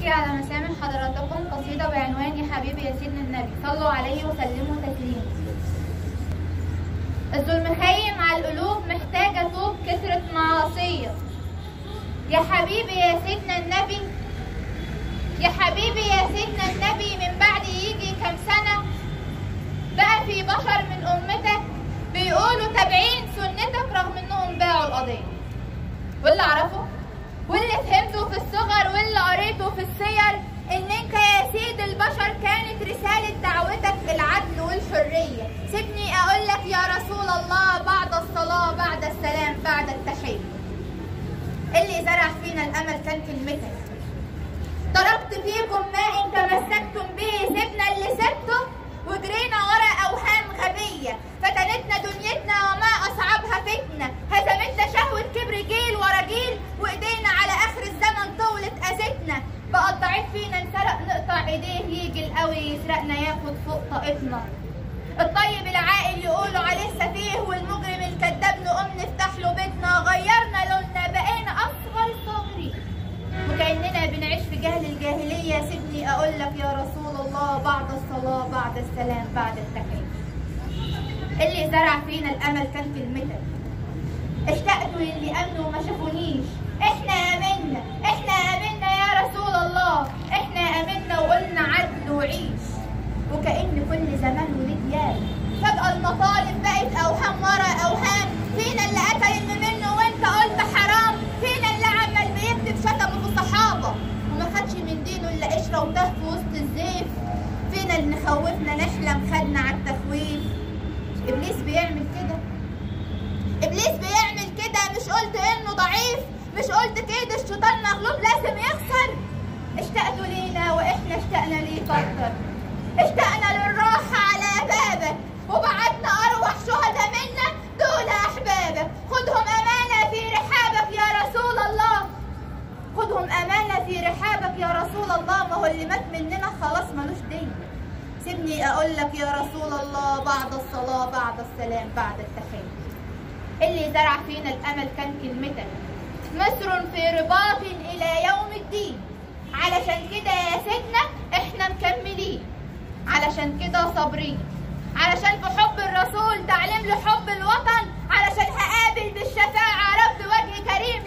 سألقي على مسامع حضراتكم قصيدة بعنوان يا حبيبي يا سيدنا النبي صلوا عليه وسلموا تسليما الظلم خيم على القلوب محتاجة توب كثرة معاصية يا حبيبي يا سيدنا النبي يا حبيبي يا سيدنا النبي من بعد يجي كام سنة بقى في بشر من أمتك بيقولوا تابعين سنتك رغم إنهم باعوا القضية واللي أعرفه واللي فهمته في الصغر واللي قريته في السير ان انت يا سيد البشر كانت رسالة دعوتك العدل والحرية سيبني اقول لك يا رسول الله بعد الصلاة بعد السلام بعد التحية اللي زرع فينا الامل كان كلمتك ضربت فيكم ما ان تمسكتم به سيبنا اللي سبته وجرينا ورا اوهام غبية فتنتنا دنيتنا وما اصعبها فتنة هزمتنا شهوة كبر جيل ورا جيل وايدينا على اخر الزمن طولت اذتنا بقى الضعيف فينا انسرق نقطع ايديه يجي القوي يسرقنا ياخد فوق طاقتنا الطيب العاقل يقولوا عليه سفيه والمجرم الكذاب نقوم نفتح له بيتنا غيرنا لوننا بقينا اصغر صغري وكاننا بنعيش في جهل الجاهليه سيبني اقول لك يا رسول الله بعد الصلاه بعد السلام بعد التحيه اللي زرع فينا الامل كان كلمتك اشتقت للي امنوا وما شافونيش احنا امنا احنا امنا يا رسول الله احنا امنا وقلنا عدل وعيش وكأن كل زمان ولد ياي فجأة المطالب بقت أوهام ورا أوهام فينا اللي قتل اللي منه وانت قلت حرام فينا اللي عمال بيكتب شتمه في الصحابة وما خدش من دينه إلا قشرة وتاه في وسط الزيف فينا اللي خوفنا نحلم خدنا على التخويف إبليس بيعمل كده إبليس بيعمل كده مش قلت إنه ضعيف مش قلت كده الشيطان مغلوب لازم يخسر اشتقتوا لينا وإحنا اشتقنا ليه كتر اشتقنا للراحة على بابك وبعتنا أروح شهداء منا دول أحبابك خدهم أمانة في رحابك يا رسول الله خدهم أمانة في رحابك يا رسول الله ما هو اللي مات مننا خلاص ملوش دين سيبني أقول لك يا رسول الله بعد الصلاة بعد السلام بعد التحية اللي زرع فينا الأمل كان كلمتك مصر في رباط إلى يوم الدين علشان كده يا سيدنا احنا مكملين علشان كده صابرين علشان في حب الرسول تعليم لحب الوطن علشان هقابل بالشفاعة رب وجه كريم